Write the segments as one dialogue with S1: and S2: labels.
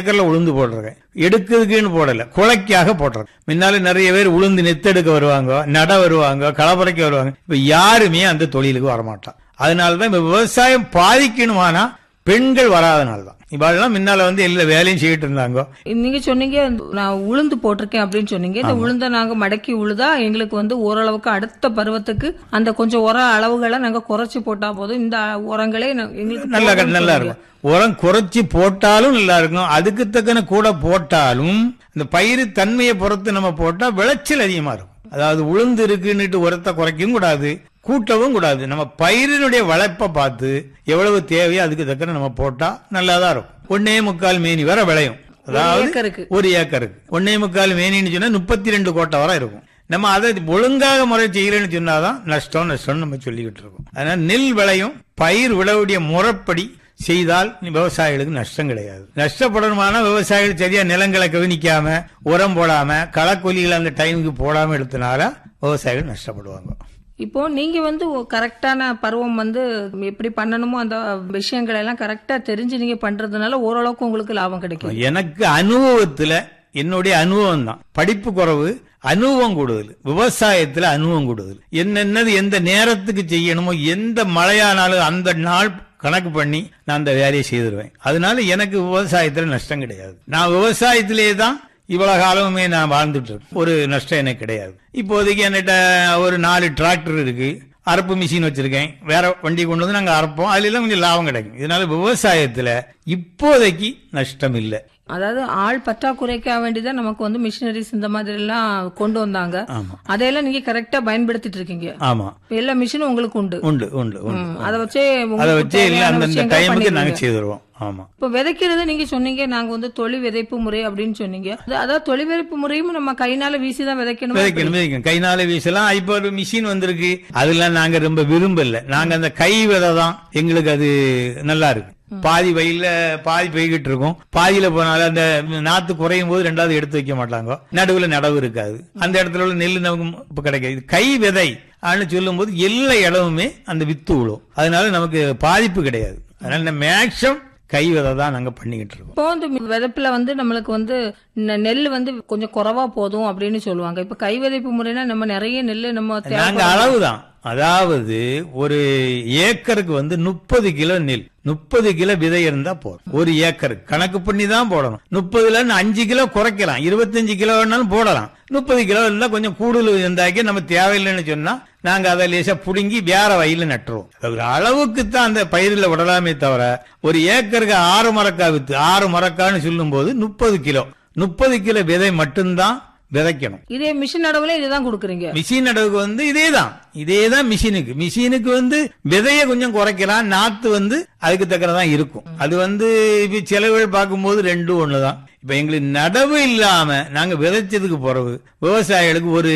S1: ஏக்கர்ல உளுந்து போட்டிருக்கேன் எடுக்கிறதுக்குன்னு போடல குலைக்காக போட்டிருக்கேன் முன்னால நிறைய பேர் உளுந்து நெத்தெடுக்க வருவாங்க நட வருவாங்க களப்பறைக்க வருவாங்க இப்ப யாருமே அந்த தொழிலுக்கு வரமாட்டான் அதனாலதான் இப்ப விவசாயம் பாதிக்கணுமானா பெண்கள் வராதனால தான் இவாளெல்லாம் முன்னால வந்து எல்லா வேலையும் செய்யிட்டு இருந்தாங்க
S2: நீங்க சொன்னீங்க நான் உளுந்து போட்டிருக்கேன் அப்படின்னு சொன்னீங்க இந்த உளுந்த நாங்க மடக்கி உழுதா எங்களுக்கு வந்து ஓரளவுக்கு அடுத்த பருவத்துக்கு அந்த கொஞ்சம் உர அளவுகளை நாங்க குறைச்சு போட்டா போதும் இந்த உரங்களே ந- எங்களுக்கு
S1: நல்லா
S2: போதும்னு
S1: நல்லா
S2: சொன்னீங்க.
S1: இருக்கும் உரம் குறைச்சி போட்டாலும் நல்லா இருக்கும் அதுக்கு தக்கன கூட போட்டாலும் இந்த பயிர் தன்மையை பொறுத்து நம்ம போட்டா விளைச்சல் அதிகமா இருக்கும் அதாவது உளுந்து இருக்குன்னுட்டு உரத்தை குறைக்கவும் கூடாது கூட்டவும் கூடாது நம்ம பயிரினுடைய வளர்ப்பை பார்த்து எவ்வளவு தேவையோ அதுக்கு தக்கன நம்ம போட்டா நல்லா தான் இருக்கும் ஒன்னே முக்கால் மேனி வரை விளையும் அதாவது
S2: ஏக்கருக்கு.
S1: ஒரு ஏக்கருக்கு ஒன்னே முக்கால் மேனின்னு சொன்னா முப்பத்தி ரெண்டு கோட்டை வரை இருக்கும் நம்ம அதை ஒழுங்காக முறை செய்யறேன்னு சொன்னாதான் நஷ்டம் நஷ்டம் நம்ம சொல்லிக்கிட்டு இருக்கோம் அதனால நெல் விளையும் பயிர் விளைவுடைய முறைப்படி செய்தால் நீ விவசாயிகளுக்கு நஷ்டம் கிடையாது நஷ்டப்படணுமான விவசாயிகள் சரியா நிலங்களை கவனிக்காம உரம் போடாம களக்கொல்லிகளை அந்த டைமுக்கு போடாம எடுத்தனால விவசாயிகள் நஷ்டப்படுவாங்க
S2: இப்போ நீங்க வந்து கரெக்டான பருவம் வந்து எப்படி பண்ணணுமோ அந்த விஷயங்கள் எல்லாம் கரெக்டா தெரிஞ்சு நீங்க பண்றதுனால ஓரளவுக்கு உங்களுக்கு லாபம் கிடைக்கும்
S1: எனக்கு அனுபவத்துல என்னுடைய அனுபவம் தான் படிப்பு குறைவு அனுபவம் கூடுதல் விவசாயத்துல அனுபவம் கூடுதல் என்னென்னது எந்த நேரத்துக்கு செய்யணுமோ எந்த மழையானாலும் அந்த நாள் கணக்கு பண்ணி நான் அந்த வேலையை செய்திருவேன் அதனால எனக்கு விவசாயத்துல நஷ்டம் கிடையாது நான் விவசாயத்திலே தான் இவ்வளவு காலமுமே நான் வாழ்ந்துட்டு இருக்கேன் ஒரு நஷ்டம் எனக்கு கிடையாது இப்போதைக்கு என்கிட்ட ஒரு நாலு டிராக்டர் இருக்கு அறுப்பு மிஷின் வச்சிருக்கேன் வேற வண்டி கொண்டு வந்து நாங்க அறுப்போம் அதுல எல்லாம் கொஞ்சம் லாபம் கிடைக்கும் இதனால விவசாயத்துல இப்போதைக்கு நஷ்டம் இல்லை
S2: அதாவது ஆள் பற்றாக்குறைக்காக வேண்டிதான் நமக்கு வந்து மிஷினரிஸ் இந்த மாதிரி எல்லாம் கொண்டு வந்தாங்க
S1: ஆமா
S2: அதையெல்லாம் நீங்க கரெக்டா பயன்படுத்திட்டு இருக்கீங்க
S1: ஆமா
S2: எல்லா மிஷினும் உங்களுக்கு உண்டு
S1: உண்டு உண்டு உண்டு
S2: ம், அதை வச்சே
S1: அதை
S2: உங்களுக்கு
S1: வச்சு இல்ல
S2: தேவையான
S1: அந்தந்த
S2: விஷயங்கள்
S1: டைமுக்கு நாங்க
S2: பண்ணிடுவீங்க.
S1: செய்திருவோம் ஆமா
S2: இப்ப விதைக்கிறது நீங்க சொன்னீங்க நாங்க வந்து தொழில் விதைப்பு முறை அப்படின்னு சொன்னீங்க அது- அதாவது தொழில் விதைப்பு முறையும் நம்ம கைனால வீசி தான் விதைக்கணும்
S1: விதைக்கணும் விதைக்கணும் கைனால வீசலாம் இப்ப ஒரு மிஷின் வந்திருக்கு அதெல்லாம் நாங்க ரொம்ப விரும்பல நாங்க அந்த கை விதை தான் எங்களுக்கு அது நல்லா இருக்கு பாதி வயல்ல பாதி பெய்கிட்டு இருக்கும் பாதியில போனாலும் அந்த நாத்து குறையும் போது ரெண்டாவது எடுத்து வைக்க மாட்டாங்க நடுவுல நடவு இருக்காது அந்த இடத்துல உள்ள நெல் நமக்கு இப்ப கிடைக்காது இது கை விதை அப்படின்னு சொல்லும் போது எல்லா இடமுமே அந்த வித்து விழும் அதனால நமக்கு பாதிப்பு கிடையாது அதனால மேக்ஸிமம் கை விதை தான் நாங்க பண்ணிக்கிட்டு இருக்கோம்
S2: இப்போ வந்து விதைப்புல வந்து நம்மளுக்கு வந்து நெ- நெல் வந்து கொஞ்சம் குறைவா போதும் அப்படின்னு சொல்லுவாங்க இப்ப கை விதைப்பு முறைனா நம்ம நிறைய நெல் நம்ம
S1: நாங்க
S2: தேவைப்படும்.
S1: அளவுதான் அதாவது ஒரு ஏக்கருக்கு வந்து முப்பது கிலோ நெல் முப்பது கிலோ விதை இருந்தா போதும் ஒரு ஏக்கருக்கு கணக்கு பண்ணி தான் போடணும் முப்பதுல இருந்து அஞ்சு கிலோ குறைக்கலாம் இருபத்தஞ்சு கிலோ வேணாலும் போடலாம் முப்பது கிலோ இருந்தா கொஞ்சம் கூடுதல் இருந்தாக்கி நம்ம தேவையில்லைன்னு சொன்னா நாங்க அதை லேசா புடுங்கி வேற வயல்ல நட்டுருவோம் ஒரு அளவுக்கு தான் அந்த பயிரில் விடலாமே தவிர ஒரு ஏக்கருக்கு ஆறு மரக்கா வித்து ஆறு மரக்கான்னு சொல்லும் போது முப்பது கிலோ முப்பது கிலோ விதை மட்டும்தான் விதைக்கணும்
S2: இதே மிஷின் நடவுல இதுதான் கொடுக்குறீங்க
S1: மிஷின் நடவுக்கு வந்து இதேதான் இதேதான் மிஷினுக்கு மிஷினுக்கு வந்து விதைய கொஞ்சம் குறைக்கலாம் நாத்து வந்து அதுக்கு தக்கனதான் இருக்கும் அது வந்து இப்ப செலவுகள் பார்க்கும்போது ரெண்டும் ஒண்ணுதான் இப்ப எங்களுக்கு நடவு இல்லாம நாங்க விதைச்சதுக்கு பிறகு விவசாயிகளுக்கு ஒரு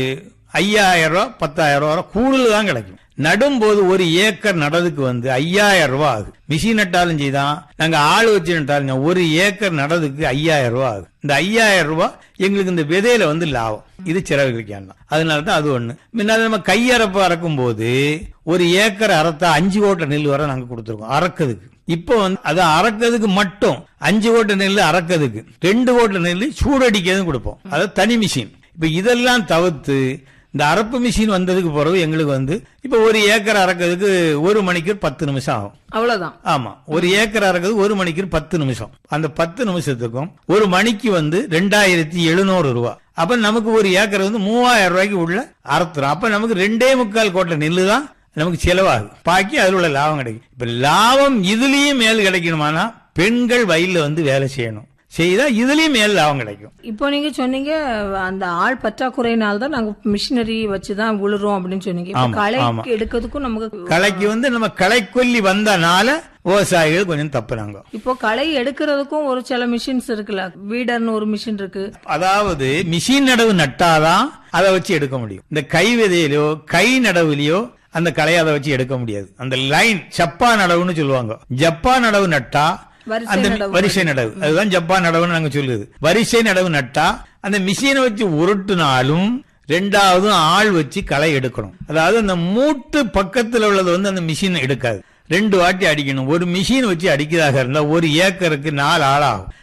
S1: ஐயாயிரம் ரூபாய் பத்தாயிரம் ரூபாய் கூடுதல் தான் கிடைக்கும் நடும்போது ஒரு ஏக்கர் நடதுக்கு வந்து ஐயாயிரம் ரூபாய் ஆகுது மிஷின் நட்டாலும் செய்தான் நாங்க ஆள் வச்சு நட்டாலும் ஒரு ஏக்கர் நடதுக்கு ஐயாயிரம் ரூபாய் ஆகுது இந்த ஐயாயிரம் ரூபாய் எங்களுக்கு இந்த விதையில வந்து லாபம் இது செலவழிக்கலாம் அதனால தான் அது ஒண்ணு முன்னாடி நம்ம கையறப்பு அறக்கும் போது ஒரு ஏக்கர் அறத்தா அஞ்சு ஓட்ட நெல் வரை நாங்க கொடுத்துருக்கோம் அறக்கிறதுக்கு இப்போ வந்து அது அறக்கிறதுக்கு மட்டும் அஞ்சு ஓட்ட நெல் அறக்கிறதுக்கு ரெண்டு ஓட்ட நெல் சூடடிக்கிறதும் கொடுப்போம் அது தனி மிஷின் இப்ப இதெல்லாம் தவிர்த்து இந்த அரப்பு மிஷின் வந்ததுக்கு பிறகு எங்களுக்கு வந்து இப்ப ஒரு ஏக்கர் அறக்கிறதுக்கு ஒரு மணிக்கு பத்து நிமிஷம் ஆகும்
S2: அவ்வளவுதான்
S1: ஆமா ஒரு ஏக்கர் அறக்கிறது ஒரு மணிக்கு பத்து நிமிஷம் அந்த பத்து நிமிஷத்துக்கும் ஒரு மணிக்கு வந்து ரெண்டாயிரத்தி எழுநூறு ரூபாய் அப்ப நமக்கு ஒரு ஏக்கர் வந்து மூவாயிரம் ரூபாய்க்கு உள்ள அறுத்துறோம் அப்ப நமக்கு ரெண்டே முக்கால் கோட்டை நெல்லு தான் நமக்கு செலவாகும் பாக்கி அதுல உள்ள லாபம் கிடைக்கும் இப்ப லாபம் இதுலயும் மேல் கிடைக்கணுமானா பெண்கள் வயல்ல வந்து வேலை செய்யணும் செய்தா இதுலயும் மேல் லாபம் கிடைக்கும்
S2: இப்போ நீங்க சொன்னீங்க அந்த ஆள் பற்றாக்குறையினால தான் நாங்க மிஷினரி வச்சுதான் உழுறோம் அப்படின்னு சொன்னீங்க இப்போ
S1: ஆமா,
S2: களை
S1: ஆமா.
S2: எடுக்கிறதுக்கும் நமக்கு
S1: களைக்கு வந்து நம்ம களைக்கொல்லி வந்தனால விவசாயிகள் கொஞ்சம் தப்புறாங்க
S2: இப்போ களை எடுக்கிறதுக்கும் ஒரு சில மிஷின்ஸ் இருக்குல்ல வீடர்னு ஒரு மிஷின் இருக்கு
S1: அதாவது மிஷின் நடவு நட்டாதான் அதை வச்சு எடுக்க முடியும் இந்த கை விதையிலயோ கை நடவுலயோ அந்த களையை அதை வச்சு எடுக்க முடியாது அந்த லைன் சப்பா நடவுன்னு சொல்லுவாங்க ஜப்பா நடவு நட்டா
S2: வரிசை
S1: அந்த
S2: நடவு.
S1: வரிசை நடவு அதுதான் ஜப்பா நடவுன்னு நாங்க சொல்லுது வரிசை நடவு நட்டா அந்த மிஷினை வச்சு உருட்டுனாலும் ரெண்டாவது ஆள் வச்சு களை எடுக்கணும் அதாவது அந்த மூட்டு பக்கத்துல உள்ளது வந்து அந்த மிஷின் எடுக்காது ரெண்டு வாட்டி அடிக்கணும் ஒரு மிஷின் வச்சு அடிக்கிறதாக இருந்தா ஒரு ஏக்கருக்கு நாலு ஆள் ஆகும்